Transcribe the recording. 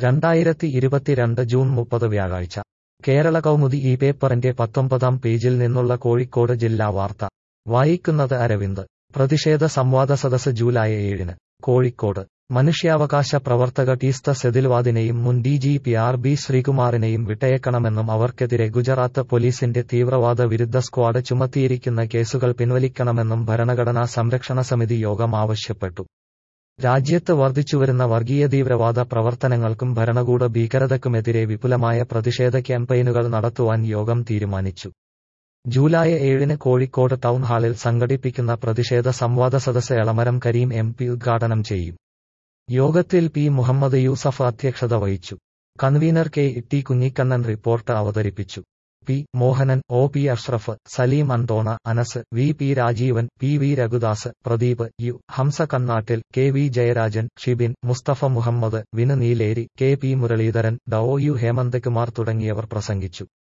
രണ്ടായിരത്തി ഇരുപത്തിരണ്ട് ജൂൺ മുപ്പത് വ്യാഴാഴ്ച കേരള കൗമുദി ഈ പേപ്പറിന്റെ പത്തൊമ്പതാം പേജിൽ നിന്നുള്ള കോഴിക്കോട് ജില്ലാ വാർത്ത വായിക്കുന്നത് അരവിന്ദ് പ്രതിഷേധ സംവാദ സദസ് ജൂലൈ ഏഴിന് കോഴിക്കോട് മനുഷ്യാവകാശ പ്രവർത്തക ടീസ്ത സെതിൽവാദിനെയും മുൻ D G P R B ശ്രീകുമാറിനെയും വിട്ടയക്കണമെന്നും അവർക്കെതിരെ ഗുജറാത്ത് പോലീസിന്റെ തീവ്രവാദ വിരുദ്ധ സ്ക്വാഡ് ചുമത്തിയിരിക്കുന്ന കേസുകൾ പിൻവലിക്കണമെന്നും ഭരണഘടനാ സംരക്ഷണ സമിതി യോഗം ആവശ്യപ്പെട്ടു രാജ്യത്ത് വർദ്ധിച്ചുവരുന്ന വർഗീയ തീവ്രവാദ പ്രവർത്തനങ്ങൾക്കും ഭരണകൂട ഭീകരതയ്ക്കുമെതിരെ വിപുലമായ പ്രതിഷേധ ക്യാമ്പയിനുകൾ നടത്തുവാൻ യോഗം തീരുമാനിച്ചു ജൂലൈ ഏഴിന് കോഴിക്കോട് ടൗൺ ഹാളിൽ സംഘടിപ്പിക്കുന്ന പ്രതിഷേധ സംവാദ സദസ് എളമരം കരീം എം പി ഉദ്ഘാടനം ചെയ്യും യോഗത്തിൽ പി മുഹമ്മദ് യൂസഫ് അധ്യക്ഷത വഹിച്ചു convener K T Kunhikannan report അവതരിപ്പിച്ചു P Mohanan O P Ashraf Saleem അന്തോണ Anas V P Rajeevan P V Raghudas Pradeep U Hamsa Kannattil K V Jayarajan Shibin Mustafa Muhammad Vinu Neeleri K P Muraleedharan Dr U Hemanthakumar തുടങ്ങിയവർ പ്രസംഗിച്ചു